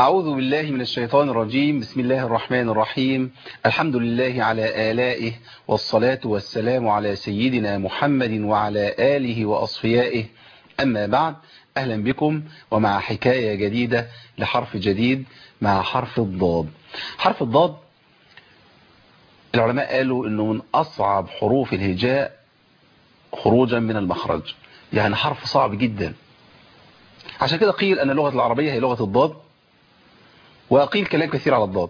أعوذ بالله من الشيطان الرجيم بسم الله الرحمن الرحيم الحمد لله على آلائه والصلاة والسلام على سيدنا محمد وعلى آله وأصفيائه أما بعد أهلا بكم ومع حكاية جديدة لحرف جديد مع حرف الضاد حرف الضاد العلماء قالوا أنه من أصعب حروف الهجاء خروجا من المخرج يعني حرف صعب جدا عشان كده قيل أن اللغة العربية هي لغة الضاد وقيل كلام كثير على الضاد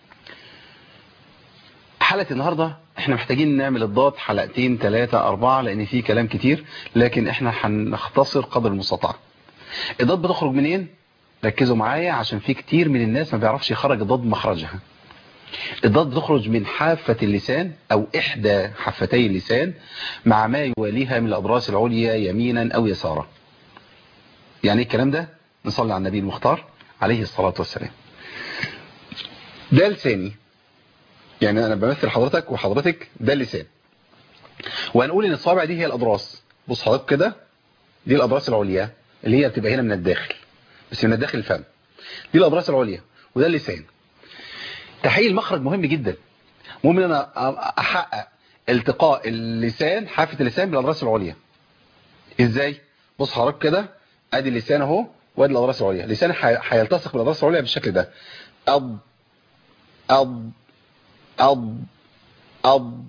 حلقة النهاردة احنا محتاجين نعمل الضاد حلقتين ثلاثة أربعة لأن فيه كلام كتير لكن احنا هنختصر قدر المستطاع الضاد بتخرج منين؟ ركزوا معايا عشان في كتير من الناس ما بيعرفش يخرج الضاد مخرجها الضاد بتخرج من حافة اللسان أو إحدى حفتي اللسان مع ما يواليها من الأضراس العليا يمينا أو يسارا يعني الكلام ده نصلي على النبي المختار عليه الصلاة والسلام ده لساني يعني أنا بمثل حضرتك وحضرتك ده اللسان وهنقول إن الصابع دي هي الأضراس بص حضرتك كده دي الأضراس العليا اللي هي بتبقى هنا من الداخل بس من الداخل الفم دي الأضراس العليا وده اللسان تحقيق المخرج مهم جدا مهم ان انا احقق التقاء اللسان حافة اللسان بالاضراس العليا ازاي بص حضرتك كده ادي اللسان اهو وادي الاضراس العليا اللسان هيلتصق بالاضراس العليا بالشكل ده أض أض أض أض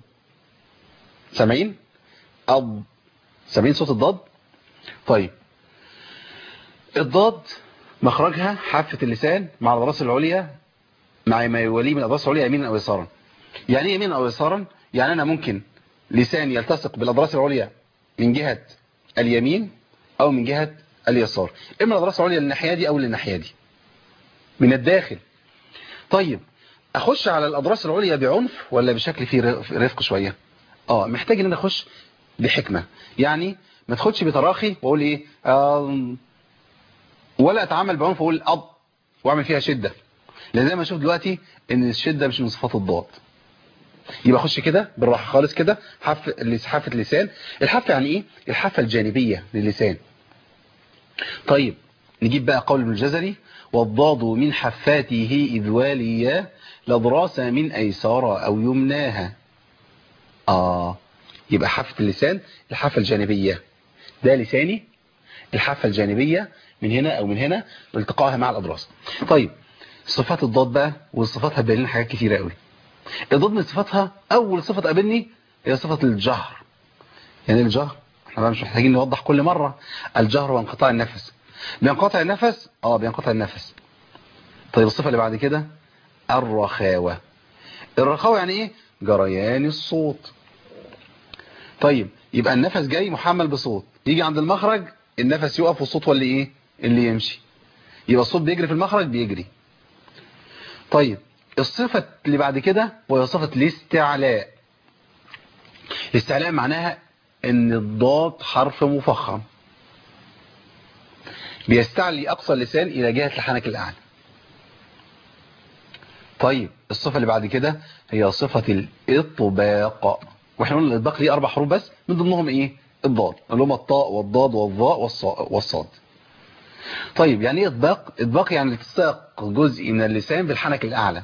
سامعين أض سامعين صوت الضاد طيب الضاد مخرجها حافة اللسان مع الاضراس العليا مع ما يوليه من الاضراس العليا يمينا او يسارا يعني ايه يمينا او يسارا يعني انا ممكن لساني يلتصق بالاضراس العليا من جهة اليمين او من جهة اليسار اما الاضراس العليا للناحيه دي او للناحيه دي من الداخل طيب اخش على الاضراس العليا بعنف ولا بشكل فيه رفق شويه اه محتاج ان انا اخش بحكمه يعني ما تاخدش بتراخي واقول ايه آه ولا اتعامل بعنف واقول اب واعمل فيها شده لان زي ما شوف دلوقتي ان الشده مش من صفات الضاد يبقى اخش كده بالراحه خالص كده حافه حافه اللسان الحافه يعني ايه الحافه الجانبيه للسان طيب نجيب بقى قول ابن الجزري والضاد من حفاته إذ واليا لضراس من أيسار أو يمناها آه يبقى حافة اللسان الحافة الجانبية ده لساني الحافة الجانبية من هنا أو من هنا والتقائها مع الأضراس طيب صفات الضاد بقى والصفات هتبين لنا حاجات كتيرة قوي الضاد من صفاتها أول صفة تقابلني هي صفة الجهر يعني الجهر احنا بقى مش محتاجين نوضح كل مرة الجهر وانقطاع النفس بينقطع النفس اه بينقطع النفس طيب الصفة اللي بعد كده الرخاوة الرخاوة يعني ايه جريان الصوت طيب يبقى النفس جاي محمل بصوت يجي عند المخرج النفس يقف والصوت هو اللي ايه اللي يمشي يبقى الصوت بيجري في المخرج بيجري طيب الصفة اللي بعد كده وهي صفة الاستعلاء الاستعلاء معناها ان الضاد حرف مفخم بيستعلي اقصى اللسان الى جهة الحنك الاعلى طيب الصفة اللي بعد كده هي صفة الاطباق واحنا قلنا الاطباق ليه اربع حروف بس من ضمنهم ايه الضاد اللي هم الطاء والضاد والظاء والصاد طيب يعني ايه اطباق اطباق يعني التصاق جزء من اللسان بالحنك الاعلى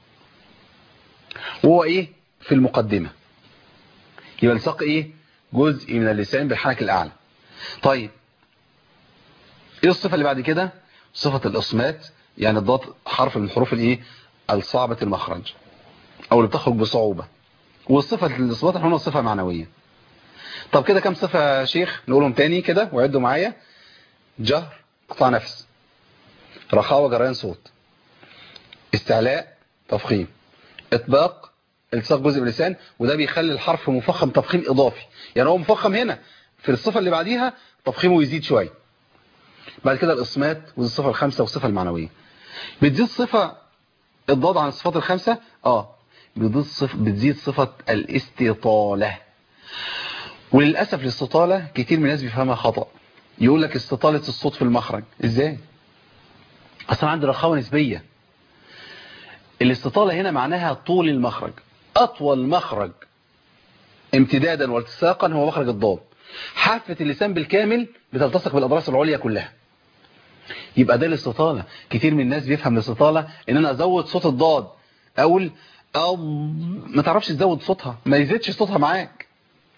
وهو ايه في المقدمة يبقى التصاق ايه جزء من اللسان بالحنك الأعلى طيب ايه الصفة اللي بعد كده صفة الإصمات يعني الضاد حرف من الحروف الايه الصعبة المخرج او اللي بتخرج بصعوبة والصفة الإصمات احنا صفة معنوية طب كده كم صفة يا شيخ نقولهم تاني كده وعدوا معايا جهر قطع نفس رخاوة جريان صوت استعلاء تفخيم اطباق التصاق جزء من اللسان وده بيخلي الحرف مفخم تفخيم اضافي يعني هو مفخم هنا في الصفة اللي بعديها تفخيمه يزيد شوية بعد كده الاصمات ودي الصفة الخامسة والصفة المعنوية بتزيد صفة الضاد عن الصفات الخمسة اه بتزيد صفة, بتزيد صفة الاستطالة وللأسف الاستطالة كتير من الناس بيفهمها خطأ يقول لك استطالة الصوت في المخرج ازاي اصلا عندي رخاوة نسبية الاستطالة هنا معناها طول المخرج أطول مخرج امتدادا والتصاقا هو مخرج الضاد حافة اللسان بالكامل بتلتصق بالأضراس العليا كلها يبقى ده الاستطالة كتير من الناس بيفهم الاستطالة ان انا ازود صوت الضاد اقول أو ما تعرفش تزود صوتها ما يزيدش صوتها معاك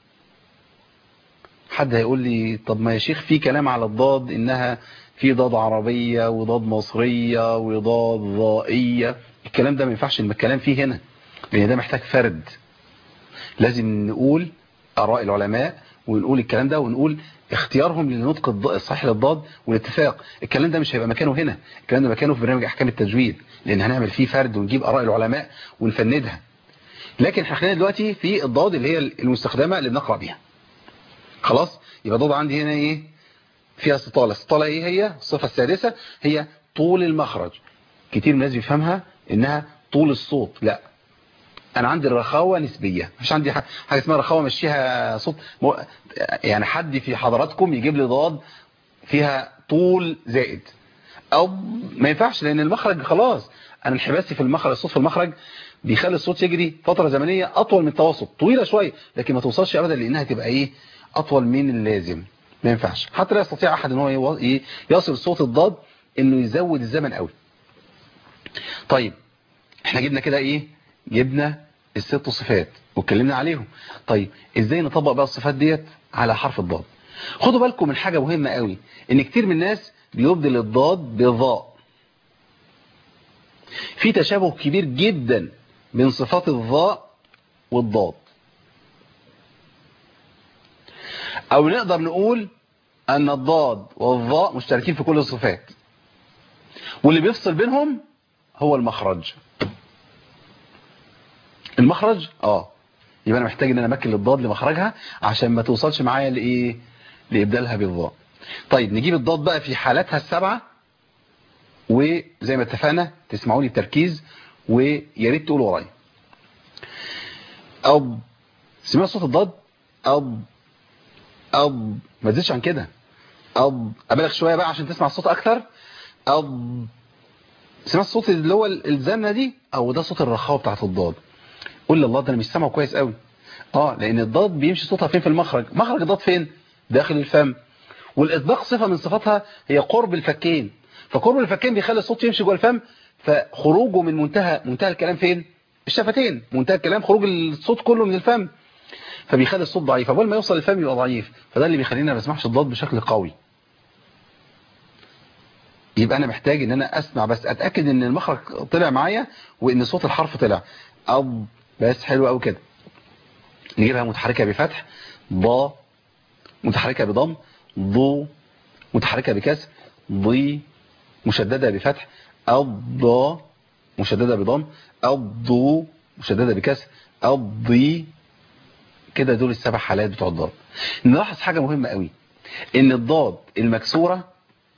حد هيقول لي طب ما يا شيخ في كلام على الضاد انها في ضاد عربية وضاد مصرية وضاد ضائية الكلام ده ما ينفعش الكلام فيه هنا لان ده محتاج فرد لازم نقول اراء العلماء ونقول الكلام ده ونقول اختيارهم للنطق الصحيح للضاد والاتفاق الكلام ده مش هيبقى مكانه هنا الكلام ده مكانه في برنامج احكام التجويد لان هنعمل فيه فرد ونجيب اراء العلماء ونفندها لكن احنا خلينا دلوقتي في الضاد اللي هي المستخدمه اللي بنقرا بيها خلاص يبقى ضاد عندي هنا ايه فيها استطاله استطاله ايه هي الصفه السادسه هي طول المخرج كتير من الناس بيفهمها انها طول الصوت لا انا عندي الرخاوه نسبيه مش عندي حاجه اسمها رخاوه مشيها صوت مو... يعني حد في حضراتكم يجيب لي ضاد فيها طول زائد او ما ينفعش لان المخرج خلاص انا انحباسي في المخرج الصوت في المخرج بيخلي الصوت يجري فتره زمنيه اطول من التوسط طويله شويه لكن ما توصلش ابدا لانها تبقى ايه اطول من اللازم ما ينفعش حتى لا يستطيع احد ان هو يصل صوت الضاد انه يزود الزمن قوي طيب احنا جبنا كده ايه جبنا الست صفات واتكلمنا عليهم طيب ازاي نطبق بقى الصفات ديت على حرف الضاد خدوا بالكم من حاجة مهمة قوي ان كتير من الناس بيبدل الضاد بالضاء في تشابه كبير جدا بين صفات الضاء والضاد او نقدر نقول ان الضاد والضاء مشتركين في كل الصفات واللي بيفصل بينهم هو المخرج المخرج اه يبقى انا محتاج ان انا امكن الضاد لمخرجها عشان ما توصلش معايا لايه لابدالها بالضاء طيب نجيب الضاد بقى في حالاتها السبعه وزي ما اتفقنا تسمعوني بتركيز ويا ريت تقولوا ورايا اب سمعت صوت الضاد اب اب ما تزيدش عن كده اب ابالغ شويه بقى عشان تسمع الصوت اكتر اب سمعت الصوت اللي هو الزنه دي او ده صوت الرخاوه بتاعت الضاد قول لي الله ده انا مش سامعه كويس قوي اه لان الضاد بيمشي صوتها فين في المخرج مخرج الضاد فين داخل الفم والاطباق صفه من صفاتها هي قرب الفكين فقرب الفكين بيخلي الصوت يمشي جوه الفم فخروجه من منتهى منتهى الكلام فين الشفتين منتهى الكلام خروج الصوت كله من الفم فبيخلي الصوت ضعيف اول ما يوصل الفم يبقى ضعيف فده اللي بيخليني ما بسمعش الضاد بشكل قوي يبقى انا محتاج ان انا اسمع بس اتاكد ان المخرج طلع معايا وان صوت الحرف طلع اب بس حلو قوي كده نجيبها متحركه بفتح ض متحركه بضم ضو متحركه بكسر ضي مشدده بفتح الض مشدده بضم الضو مشدده بكسر الضي كده دول السبع حالات بتوع الضاد نلاحظ حاجه مهمه قوي ان الضاد المكسوره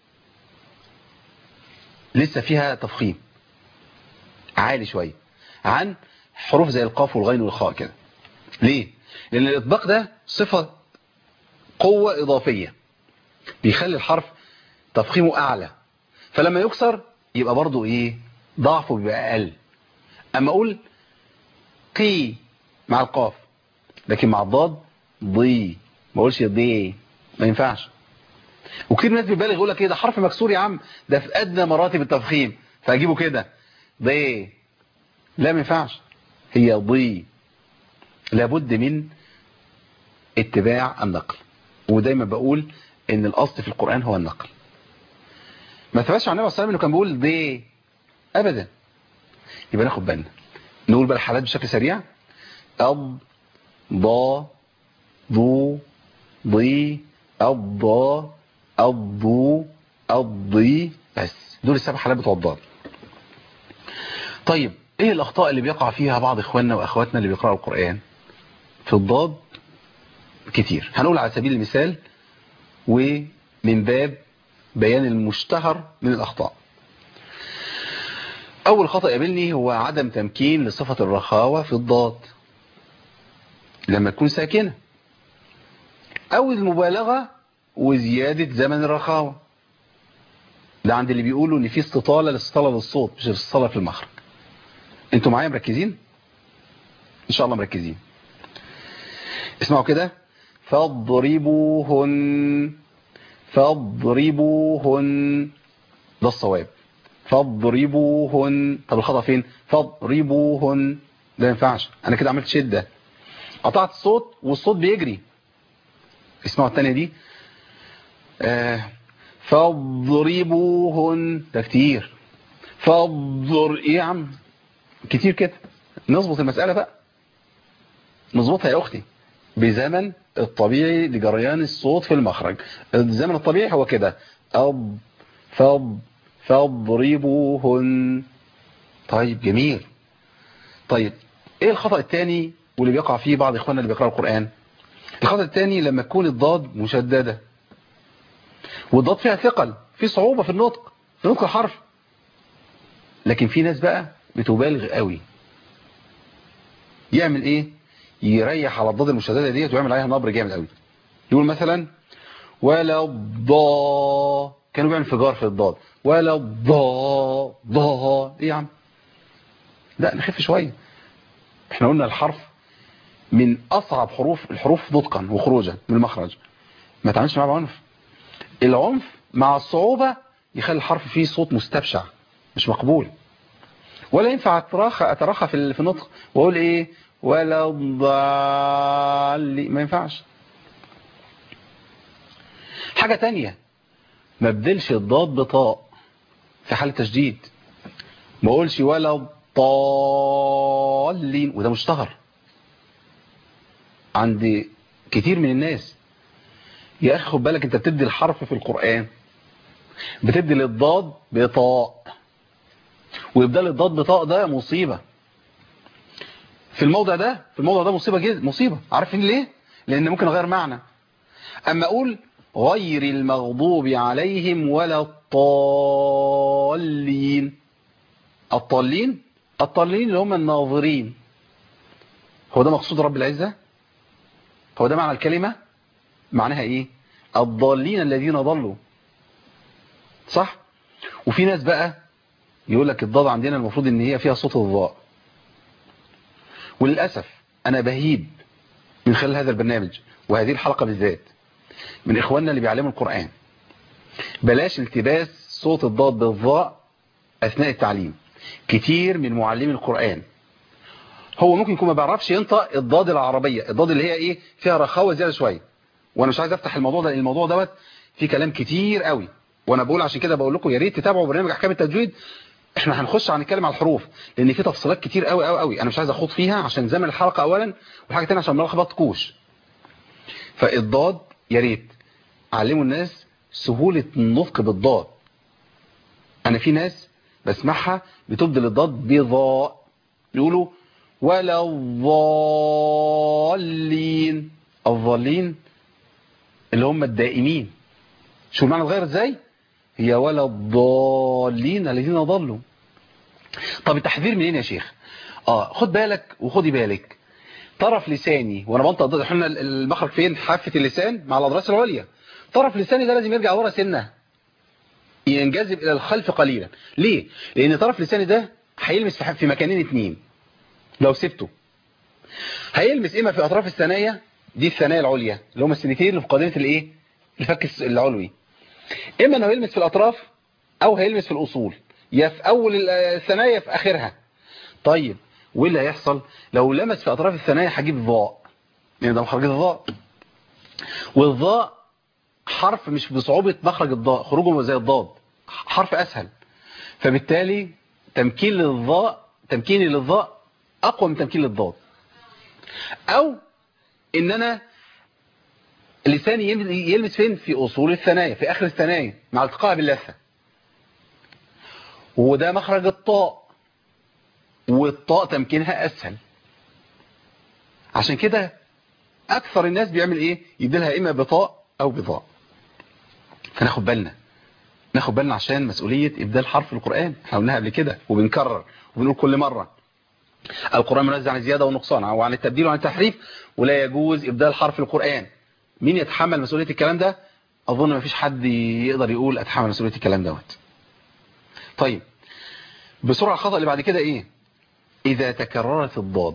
لسه فيها تفخيم عالي شويه عن حروف زي القاف والغين والخاء كده ليه لان الاطباق ده صفه قوه اضافيه بيخلي الحرف تفخيمه اعلى فلما يكسر يبقى برضه ايه ضعفه بيبقى اقل اما اقول قي مع القاف لكن مع الضاد ضي ما اقولش ضي ما ينفعش وكتير ناس بيبالغ يقول لك ايه ده حرف مكسور يا عم ده في ادنى مراتب التفخيم فاجيبه كده ضي لا ما ينفعش هي ضي لابد من اتباع النقل ودايما بقول ان الاصل في القرآن هو النقل ما ثبتش عن النبي صلى الله عليه وسلم انه كان بيقول ضي ابدا يبقى ناخد بالنا نقول بقى الحالات بشكل سريع أض ضا ضو ضي الضا الضو الضي بس دول السبع حالات بتوع الضاد طيب ايه الاخطاء اللي بيقع فيها بعض اخواننا واخواتنا اللي بيقرأوا القرآن في الضاد كتير هنقول على سبيل المثال ومن باب بيان المشتهر من الاخطاء اول خطأ يقابلني هو عدم تمكين لصفة الرخاوة في الضاد لما تكون ساكنة او المبالغة وزيادة زمن الرخاوة ده عند اللي بيقولوا ان في استطالة لاستطالة للصوت مش استطالة في المخرج انتوا معايا مركزين ان شاء الله مركزين اسمعوا كده فاضربوهن فاضربوهن ده الصواب فاضربوهن طب الخطأ فين فاضربوهن ده ما ينفعش انا كده عملت شدة قطعت الصوت والصوت بيجري اسمعوا التانية دي آه فاضربوهن ده كتير فاضر ايه يا عم كتير كده نظبط المسألة بقى نظبطها يا اختي بزمن الطبيعي لجريان الصوت في المخرج الزمن الطبيعي هو كده أب فض فاضربوهن طيب جميل طيب ايه الخطأ الثاني واللي بيقع فيه بعض اخواننا اللي بيقرأوا القرآن الخطأ الثاني لما تكون الضاد مشددة والضاد فيها ثقل في صعوبة في النطق في نطق الحرف لكن في ناس بقى بتبالغ قوي يعمل ايه يريح على الضاد المشددة ديت ويعمل عليها نبر جامد قوي يقول مثلا ولا الضا كانوا بيعمل انفجار في الضاد ولا الضا ضا ايه يا عم لا نخف شوية احنا قلنا الحرف من اصعب حروف الحروف نطقا وخروجا من المخرج ما تعملش معاه بعنف العنف مع الصعوبة يخلي الحرف فيه صوت مستبشع مش مقبول ولا ينفع اتراخى اتراخى في في النطق واقول ايه ولا الضال ما ينفعش حاجة تانية ما بدلش الضاد بطاء في حالة تشديد ما اقولش ولا الضالين وده مشتهر عند كتير من الناس يا اخي خد بالك انت بتدي الحرف في القرآن بتدي للضاد بطاء ويبدل الضاد بطاء ده مصيبة في الموضع ده في الموضع ده مصيبة جدا مصيبة عارفين ليه لان ممكن اغير معنى اما اقول غير المغضوب عليهم ولا الطالين الطالين الطالين اللي هم الناظرين هو ده مقصود رب العزة هو ده معنى الكلمة معناها ايه الضالين الذين ضلوا صح وفي ناس بقى يقول لك الضاد عندنا المفروض ان هي فيها صوت الضاء وللأسف انا بهيب من خلال هذا البرنامج وهذه الحلقة بالذات من اخواننا اللي بيعلموا القرآن بلاش التباس صوت الضاد بالضاء اثناء التعليم كتير من معلمي القرآن هو ممكن يكون ما بيعرفش ينطق الضاد العربية الضاد اللي هي ايه فيها رخاوة زيادة شوية وانا مش عايز افتح الموضوع ده الموضوع دوت فيه كلام كتير قوي وانا بقول عشان كده بقول لكم يا ريت تتابعوا برنامج احكام التجويد احنا هنخش هنتكلم على الحروف لان في تفصيلات كتير قوي قوي قوي انا مش عايز اخوض فيها عشان زمن الحلقه اولا وحاجه ثانيه عشان ما لخبطكوش فالضاد يا ريت علموا الناس سهوله النطق بالضاد انا في ناس بسمعها بتبدل الضاد بضاء يقولوا ولا الضالين الضالين اللي هم الدائمين شو المعنى اتغير ازاي هي ولا الضالين الذين ضلوا طب التحذير منين يا شيخ اه خد بالك وخدي بالك طرف لساني وانا بنطق ضد احنا المخرج فين حافه اللسان مع الاضراس العليا طرف لساني ده لازم يرجع ورا سنه ينجذب الى الخلف قليلا ليه لان طرف لساني ده هيلمس في مكانين اتنين لو سبته هيلمس اما في اطراف الثنايا دي الثنايا العليا اللي هم السنتين اللي في قضيه الايه الفك العلوي اما انه يلمس في الاطراف او هيلمس في الاصول يا في اول الثنايا يا في اخرها طيب وايه اللي هيحصل لو لمس في اطراف الثنايا هجيب ضاء لان ده مخرج الضاء والضاء حرف مش بصعوبة مخرج الضاء خروجه زي الضاد حرف اسهل فبالتالي تمكين للضاء تمكيني للضاء اقوى من تمكين للضاد او ان انا لساني يلمس فين في اصول الثنايا في اخر الثنايا مع التقاء باللثه وده مخرج الطاء والطاء تمكينها اسهل عشان كده اكثر الناس بيعمل ايه يديلها اما بطاء او بضاء فناخد بالنا ناخد بالنا عشان مسؤولية ابدال حرف القرآن احنا قلناها قبل كده وبنكرر وبنقول كل مرة القرآن منزل عن الزيادة والنقصان او عن التبديل وعن التحريف ولا يجوز ابدال حرف القرآن مين يتحمل مسؤولية الكلام ده اظن ما فيش حد يقدر يقول اتحمل مسؤولية الكلام دوت طيب بسرعة الخطأ اللي بعد كده ايه اذا تكررت الضاد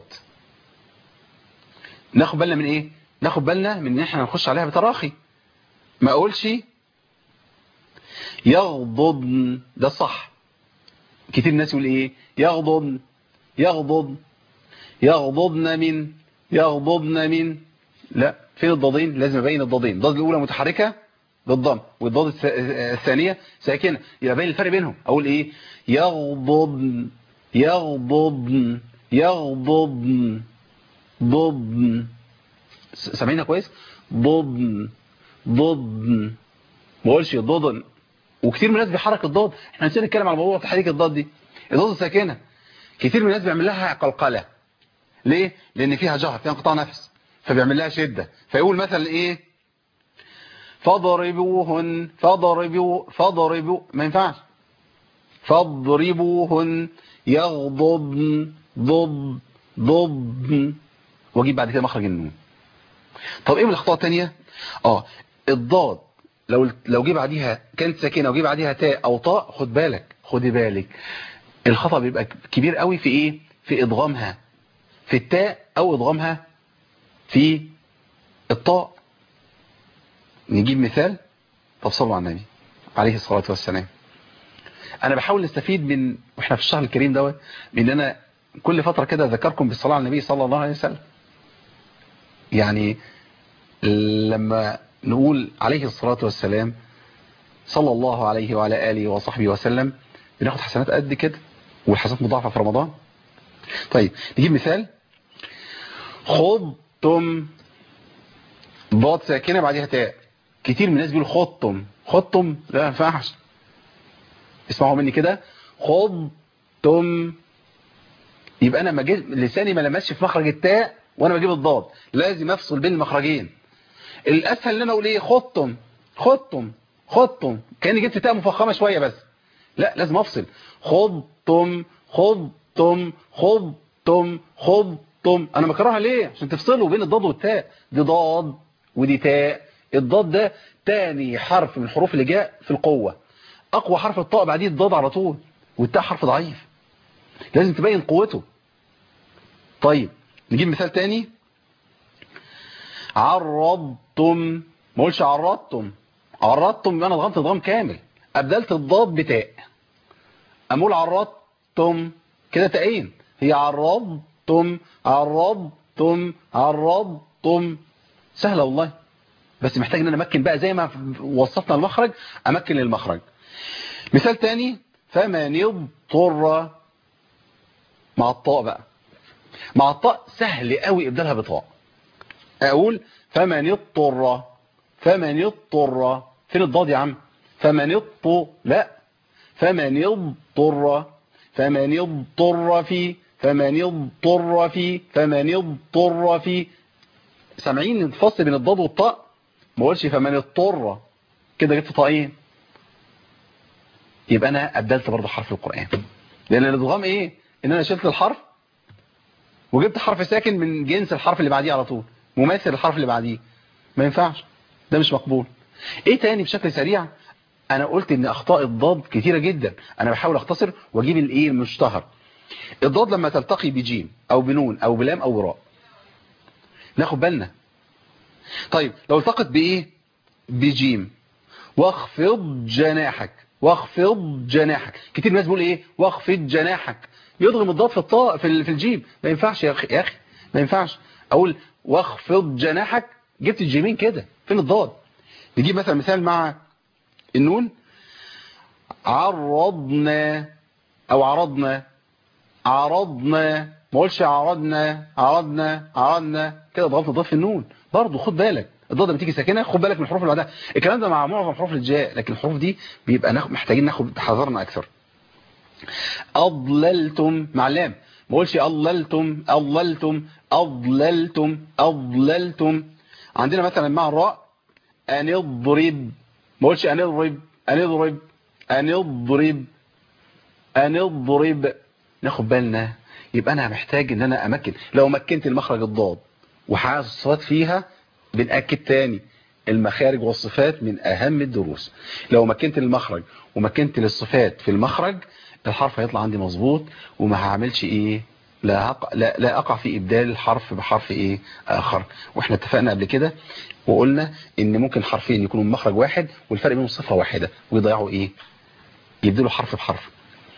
ناخد بالنا من ايه ناخد بالنا من ان احنا نخش عليها بتراخي ما اقولش يغضضن ده الصح كتير الناس يقول ايه يغضضن يغضض يغضضن من يغضضن من لا فين الضادين لازم ابين الضادين الضاد الاولى متحركه بالضم والضاد الث- الثانيه ساكنه يبقى باين الفرق بينهم اقول ايه يغضضن يغضضن يغضضن ضضن س- سامعينها كويس ضضن ضضن ما اقولش ضضن وكتير من الناس بيحرك الضاد احنا نسينا نتكلم على موضوع تحريك الضاد دي الضاد الساكنه كتير من الناس بيعمل لها قلقله ليه لان فيها جهر فيها انقطاع نفس فبيعمل لها شده فيقول مثلا ايه فضربوهن فضربوا فضربوا ما ينفعش فاضربوهن يغضضن ضض ضضن واجيب بعد كده مخرج النون طب ايه من الاخطاء الثانيه اه الضاد لو لو جه بعديها كانت ساكنه وجه بعديها تاء او طاء خد بالك خدي بالك الخطا بيبقى كبير قوي في ايه في ادغامها في التاء او ادغامها في الطاء نجيب مثال طب صلوا على النبي عليه الصلاه والسلام انا بحاول نستفيد من واحنا في الشهر الكريم دوت ان انا كل فتره كده اذكركم بالصلاه على النبي صلى الله عليه وسلم يعني لما نقول عليه الصلاة والسلام صلى الله عليه وعلى آله وصحبه وسلم بناخد حسنات قد كده والحسنات مضاعفة في رمضان طيب نجيب مثال خضتم ضاد ساكنة بعدها تاء كتير من الناس بيقول خضتم خضتم لا ما ينفعش اسمعوا مني كده خضتم يبقى انا ما جيت لساني ما لمسش في مخرج التاء وانا بجيب الضاد لازم افصل بين المخرجين الاسهل ان انا اقول ايه خضتم خضتم خضتم كاني جبت تاء مفخمه شويه بس لا لازم افصل خضتم خضتم خضتم خضتم انا بكرهها ليه عشان تفصلوا بين الضاد والتاء دي ضاد ودي تاء الضاد ده تاني حرف من الحروف اللي جاء في القوه اقوى حرف الطاء بعديه الضاد على طول والتاء حرف ضعيف لازم تبين قوته طيب نجيب مثال تاني عرضتم ما اقولش عرضتم عرضتم يبقى انا ضغمت ضغم كامل ابدلت الضاد بتاء امول عرضتم كده تاءين هي عرضتم عرضتم عرضتم سهله والله بس محتاج ان انا امكن بقى زي ما وصفنا المخرج امكن للمخرج مثال تاني فمن اضطر مع الطاء بقى مع الطاء سهل قوي ابدالها بطاء اقول فمن اضطر فمن اضطر فين الضاد يا عم فمن اضطر لا فمن اضطر فمن اضطر في فمن اضطر في فمن اضطر في سامعين الفصل بين الضاد والطاء ما اقولش فمن اضطر كده جبت طاقين يبقى انا ابدلت برضه حرف القران لان الادغام ايه ان انا شلت الحرف وجبت حرف ساكن من جنس الحرف اللي بعديه على طول مماثل الحرف اللي بعديه ما ينفعش ده مش مقبول ايه تاني بشكل سريع انا قلت ان اخطاء الضاد كتيره جدا انا بحاول اختصر واجيب الايه المشتهر الضاد لما تلتقي بجيم او بنون او بلام او راء ناخد بالنا طيب لو التقت بايه بجيم واخفض جناحك واخفض جناحك كتير ناس بيقول ايه واخفض جناحك يضغم الضاد في الطاء في ال- في الجيم ما ينفعش يا اخي يا اخي ما ينفعش اقول واخفض جناحك جبت الجيمين كده فين الضاد نجيب مثلا مثال مع النون عرضنا او عرضنا عرضنا ما اقولش عرضنا عرضنا عرضنا كده ضغطت الضاد في النون برضه خد بالك الضاد لما تيجي ساكنه خد بالك من الحروف اللي بعدها الكلام ده مع معظم الحروف اللي جاء لكن الحروف دي بيبقى ناخد محتاجين ناخد حذرنا اكثر اضللتم مع اللام ما اقولش اضللتم اضللتم اضللتم اضللتم عندنا مثلا مع الراء ان اضرب ما اقولش ان اضرب ان اضرب ان اضرب ان اضرب ناخد بالنا يبقى انا محتاج ان انا امكن لو مكنت المخرج الضاد وحاسس الصفات فيها بنأكد تاني المخارج والصفات من اهم الدروس لو مكنت المخرج ومكنت للصفات في المخرج الحرف هيطلع عندي مظبوط وما هعملش ايه لا, هق... لا, لا أقع في إبدال الحرف بحرف إيه آخر وإحنا اتفقنا قبل كده وقلنا إن ممكن حرفين يكونوا من مخرج واحد والفرق بينهم صفة واحدة ويضيعوا إيه يبدلوا حرف بحرف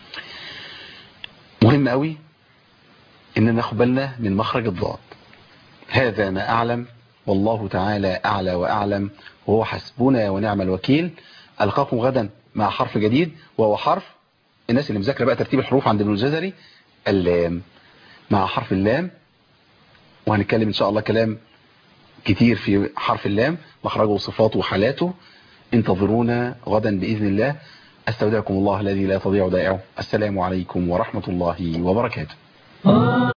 مهم قوي إن ناخد بالنا من مخرج الضاد هذا ما أعلم والله تعالى أعلى وأعلم وهو حسبنا ونعم الوكيل ألقاكم غدا مع حرف جديد وهو حرف الناس اللي مذاكره بقى ترتيب الحروف عند ابن الجزري اللام مع حرف اللام وهنتكلم إن شاء الله كلام كتير في حرف اللام مخرجه وصفاته وحالاته انتظرونا غدا بإذن الله استودعكم الله الذي لا تضيع ودائعه السلام عليكم ورحمة الله وبركاته